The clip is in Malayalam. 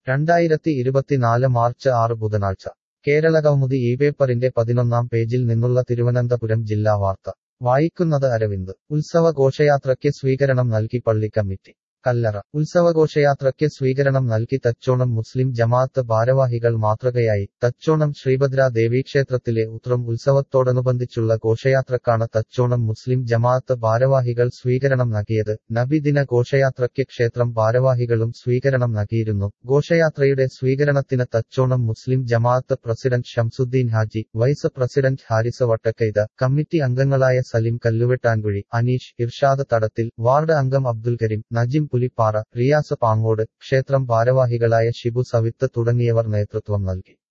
രണ്ടായിരത്തി ഇരുപത്തിനാല് മാർച്ച് ആറ് ബുധനാഴ്ച കേരളകൗമുദി ഈ പേപ്പറിന്റെ പതിനൊന്നാം പേജിൽ നിന്നുള്ള തിരുവനന്തപുരം ജില്ലാ വാർത്ത വായിക്കുന്നത് അരവിന്ദ് ഉത്സവ ഘോഷയാത്രയ്ക്ക് സ്വീകരണം നൽകി പള്ളി കമ്മിറ്റി കല്ലറ ഉത്സവഘോഷയാത്രയ്ക്ക് സ്വീകരണം നൽകി തച്ചോണം മുസ്ലിം ജമാഅത്ത് ഭാരവാഹികൾ മാതൃകയായി തച്ചോണം ശ്രീഭദ്ര ദേവീക്ഷേത്രത്തിലെ ഉത്രം ഉത്സവത്തോടനുബന്ധിച്ചുള്ള ഘോഷയാത്രക്കാണ് തച്ചോണം മുസ്ലിം ജമാഅത്ത് ഭാരവാഹികൾ സ്വീകരണം നൽകിയത് നബിദിന ഘോഷയാത്രയ്ക്ക് ക്ഷേത്രം ഭാരവാഹികളും സ്വീകരണം നൽകിയിരുന്നു ഘോഷയാത്രയുടെ സ്വീകരണത്തിന് Thachonam Muslim Jamaat president Shamsuddin Haji vice president Haris Vattakaitha committee അംഗങ്ങളായ സലിം കല്ലുവെട്ടാൻകുഴി അനീഷ് ഇർഷാദ് തടത്തിൽ വാർഡ് അംഗം അബ്ദുൽ കരീം നജിം പുലിപ്പാറ റിയാസ് പാങ്ങോട് ക്ഷേത്രം ഭാരവാഹികളായ ഷിബു സവിത്ത് തുടങ്ങിയവർ നേതൃത്വം നൽകി